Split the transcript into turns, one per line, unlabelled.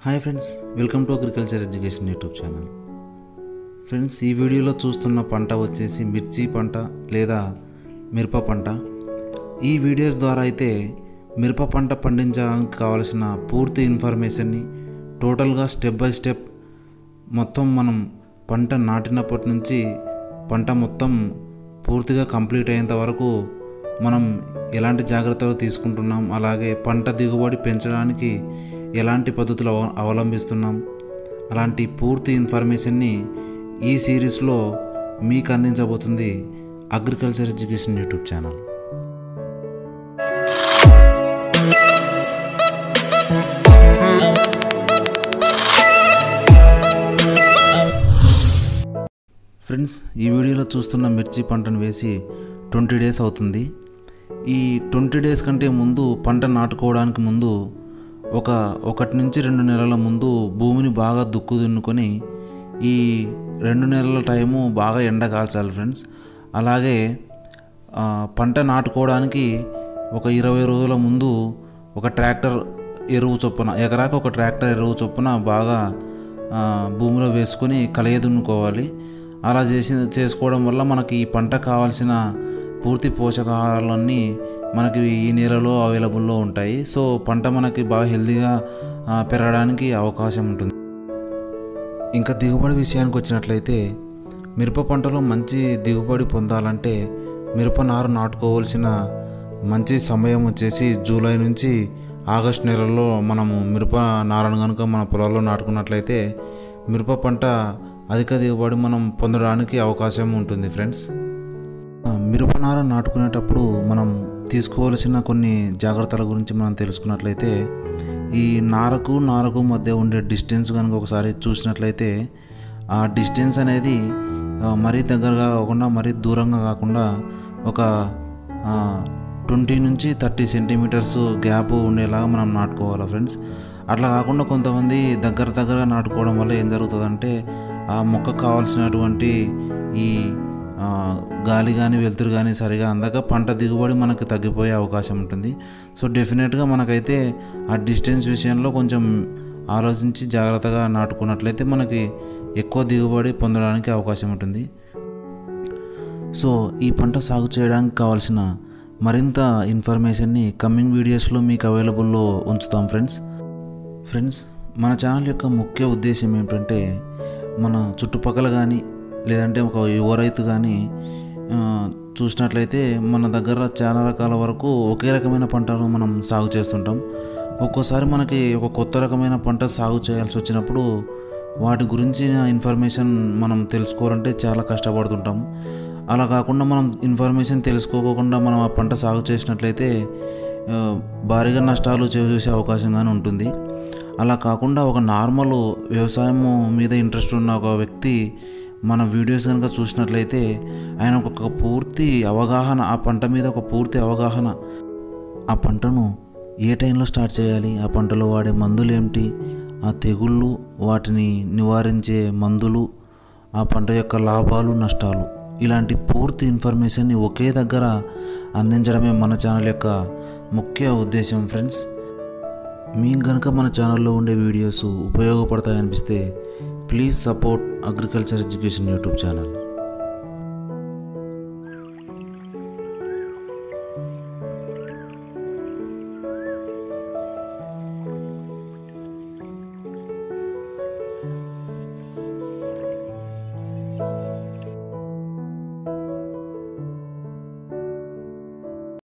hi friends welcome to agriculture education YouTube channel friends ఈ వీడియోలో చూస్తున్న పంట వచ్చేసి మిర్చి పంట లేదా మిరప పంట ఈ వీడియోస్ ద్వారా అయితే మిరప పంట పండించడానికి కావలసిన పూర్తి ఇన్ఫర్మేషన్ని టోటల్గా స్టెప్ బై స్టెప్ మొత్తం మనం పంట నాటినప్పటి నుంచి పంట మొత్తం పూర్తిగా కంప్లీట్ అయ్యేంత వరకు మనం ఎలాంటి జాగ్రత్తలు తీసుకుంటున్నాం అలాగే పంట దిగుబడి పెంచడానికి ఎలాంటి పద్ధతులు అవ అవలంబిస్తున్నాం అలాంటి పూర్తి ఇన్ఫర్మేషన్ని ఈ సిరీస్లో మీకు అందించబోతుంది agriculture education YouTube channel friends ఈ వీడియోలో చూస్తున్న మిర్చి పంటను వేసి ట్వంటీ డేస్ అవుతుంది ఈ ట్వంటీ డేస్ కంటే ముందు పంట నాటుకోవడానికి ముందు ఒక ఒకటి నుంచి రెండు నెలల ముందు భూమిని బాగా దుక్కు దున్నుకొని ఈ రెండు నెలల టైము బాగా ఎండ కాల్చాలి ఫ్రెండ్స్ అలాగే ఆ, పంట నాటుకోవడానికి ఒక ఇరవై రోజుల ముందు ఒక ట్రాక్టర్ ఎరువు చొప్పున ఎకరాకు ఒక ట్రాక్టర్ ఎరువు చొప్పున బాగా ఆ, భూమిలో వేసుకొని కలియదున్నుకోవాలి అలా చేసి చేసుకోవడం వల్ల మనకి ఈ పంట కావాల్సిన పూర్తి పోషకాహారాలన్నీ మనకి ఈ నెలలో అవైలబుల్లో ఉంటాయి సో పంట మనకి బాగా హెల్తీగా ఆ, పెరగడానికి అవకాశం ఉంటుంది ఇంకా దిగుబడి విషయానికి వచ్చినట్లయితే మిరప పంటలో మంచి దిగుబడి పొందాలంటే మిరప నారు నాటుకోవాల్సిన మంచి సమయం వచ్చేసి జూలై నుంచి ఆగస్ట్ నెలలో మనము మిరప నారను కనుక మన పొలాల్లో నాటుకున్నట్లయితే మిరప పంట అధిక దిగుబడి మనం పొందడానికి అవకాశం ఉంటుంది ఫ్రెండ్స్ ఆ, మిరప నార నాటుకునేటప్పుడు మనం తీసుకోవలసిన కొన్ని జాగ్రత్తల గురించి మనం తెలుసుకున్నట్లయితే ఈ నారకు నారకు మధ్య ఉండే డిస్టెన్స్ కనుక ఒకసారి చూసినట్లయితే ఆ డిస్టెన్స్ అనేది ఆ, మరీ దగ్గరగా కాకుండా మరీ దూరంగా కాకుండా ఒక ట్వంటీ నుంచి థర్టీ సెంటీమీటర్స్ గ్యాప్ ఉండేలాగా మనం నాటుకోవాలి ఫ్రెండ్స్ అట్లా కాకుండా కొంతమంది దగ్గర దగ్గరగా నాటుకోవడం వల్ల ఏం జరుగుతుందంటే ఆ మొక్కకు కావాల్సినటువంటి ఈ ఆ, గాలి కానీ వెలుతురు కానీ సరిగా అందక పంట దిగుబడి మనకు తగ్గిపోయే అవకాశం ఉంటుంది సో డెఫినెట్గా మనకైతే ఆ డిస్టెన్స్ విషయంలో కొంచెం ఆలోచించి జాగ్రత్తగా నాటుకున్నట్లయితే మనకి ఎక్కువ దిగుబడి పొందడానికి అవకాశం ఉంటుంది సో ఈ పంట సాగు చేయడానికి కావాల్సిన మరింత ఇన్ఫర్మేషన్ని కమింగ్ వీడియోస్లో మీకు అవైలబుల్లో ఉంచుతాం ఫ్రెండ్స్ ఫ్రెండ్స్ మన ఛానల్ యొక్క ముఖ్య ఉద్దేశం ఏమిటంటే మన చుట్టుపక్కల కానీ లేదంటే ఒక యువ రైతు కానీ ఆ, చూసినట్లయితే మన దగ్గర చాలా రకాల వరకు ఒకే రకమైన పంటను మనం సాగు చేస్తుంటాం ఒక్కోసారి మనకి ఒక కొత్త రకమైన పంట సాగు చేయాల్సి వచ్చినప్పుడు వాటి గురించిన ఇన్ఫర్మేషన్ మనం తెలుసుకోవాలంటే చాలా కష్టపడుతుంటాం అలా కాకుండా మనం ఇన్ఫర్మేషన్ తెలుసుకోకుండా మనం ఆ పంట సాగు చేసినట్లయితే ఆ, భారీగా నష్టాలు చూసే అవకాశం కానీ ఉంటుంది అలా కాకుండా ఒక నార్మల్ వ్యవసాయం మీద ఇంట్రెస్ట్ ఉన్న ఒక వ్యక్తి మన వీడియోస్ కనుక చూసినట్లయితే ఆయన ఒక పూర్తి అవగాహన ఆ పంట మీద ఒక పూర్తి అవగాహన ఆ పంటను ఏ టైంలో స్టార్ట్ చేయాలి ఆ పంటలో వాడే మందులు ఏమిటి ఆ తెగుళ్ళు వాటిని నివారించే మందులు ఆ పంట యొక్క లాభాలు నష్టాలు ఇలాంటి పూర్తి ఇన్ఫర్మేషన్ని ఒకే దగ్గర అందించడమే మన ఛానల్ యొక్క ముఖ్య ఉద్దేశం ఫ్రెండ్స్ మీకు కనుక మన ఛానల్లో ఉండే వీడియోస్ ఉపయోగపడతాయనిపిస్తే please support agriculture education YouTube channel